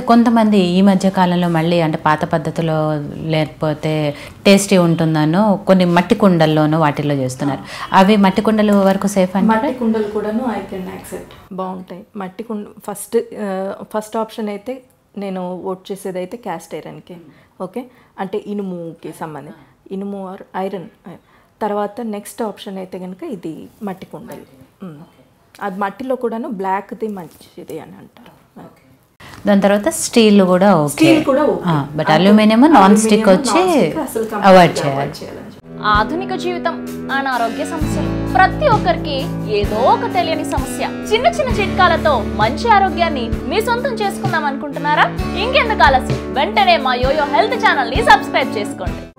కొంతమంది ఈ మధ్య కాలంలో మళ్ళీ అంటే పాత పద్ధతిలో లేకపోతే టేస్టీ ఉంటుందనో కొన్ని మట్టి కుండల్లోనూ వాటిల్లో చేస్తున్నారు అవి మట్టి కుండలు వరకు సేఫ్ అంటే మట్టి కుండలు కూడాను ఐ కెన్ యాక్సెప్ట్ బాగుంటాయి మట్టి కుండ ఫస్ట్ ఫస్ట్ ఆప్షన్ అయితే నేను ఓట్ చేసేది అయితే క్యాస్ట్ ఐరన్కి ఓకే అంటే ఇనుముకి సంబంధించి ఇనుము ఆర్ ఐరన్ తర్వాత నెక్స్ట్ ఆప్షన్ అయితే కనుక ఇది మట్టి కుండలు మ్మ్. అది మట్టిలో కూడాను బ్లాక్ది మంచిది అని అంటారు దాని తర్వాత స్టీల్ కూడా ఓకే స్టీల్ కూడా okay. But aluminium non stick Aluminium, వచ్చి non-stick అసలు completely అవాయిడ్ avoid చేయాలి చేయాలని చెప్పి. ఆధునిక జీవితం అనారోగ్య సమస్యలు ప్రతి ఒక్కరికి ఏదో ఒక తెలియని సమస్య చిన్న చిన్న చిట్కాలతో మంచి ఆరోగ్యాన్ని మీ సొంతం చేసుకుందాం అనుకుంటున్నారా ఇంకెందుకు ఆలస్యం వెంటనే మా యోయో హెల్త్ ఛానల్ ని సబ్స్క్రైబ్ చేసుకోండి